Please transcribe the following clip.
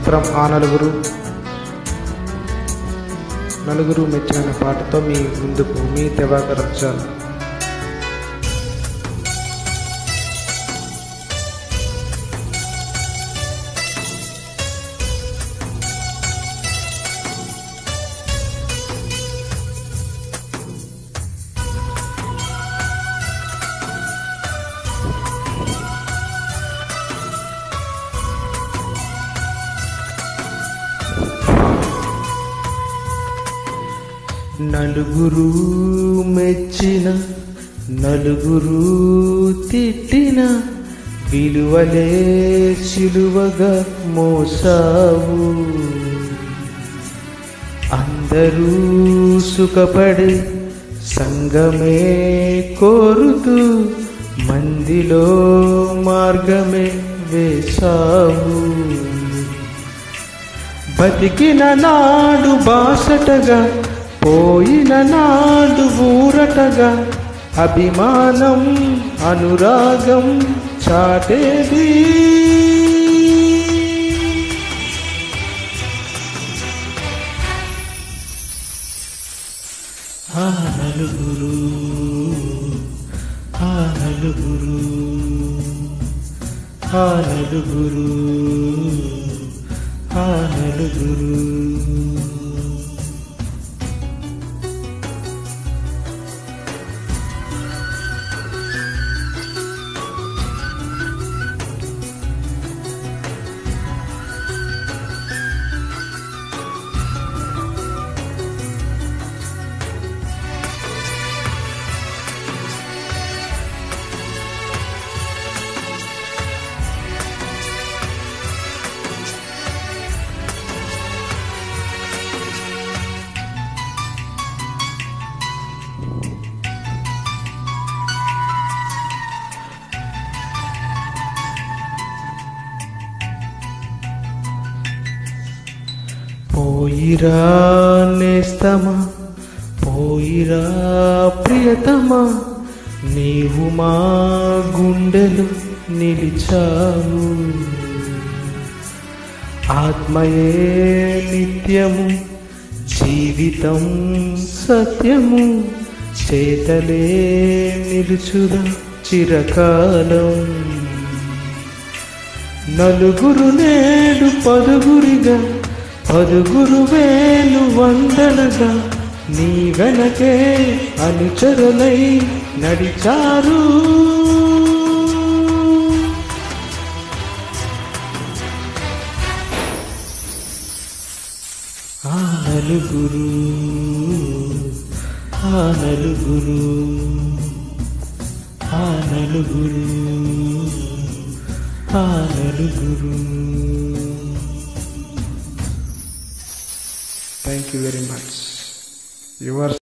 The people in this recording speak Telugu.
ఫ్రమ్ ఆ నలుగురు నలుగురు మెచ్చిన పాటతో మీ ముందుకు మీ తెవాకర్ అఫ్జాల్ నలుగురు మెచ్చిన నలుగురు తిట్టిన విలువలే చిలువగా మోసావు అందరూ సుఖపడే సంగమే కోరుతూ మందిలో మార్గమే వేశావు బతికిన నాడు బాసటగా పోయిన నాడు ఊరటగా అభిమానం అనురాగం చాటేది ఆ నలుగురు ఆ నలుగురు ఆ నలుగురు ఆ నలుగురు పోయిరా నేస్తమా పోయిరా ప్రియతమా నీవు మా గుండెలు నిలిచావు ఆత్మయే నిత్యము జీవితం సత్యము చేతలే నిలుచుదా చిరకాలం నలుగురు నేడు పదుగురిగా పదుగురు వేలు వందలుగా నీ వెనకే అనుచరులై నడిచారు ఆ నలుగురు ఆ నలుగురు ఆ నలుగురు ఆ నలుగురు thank you very much your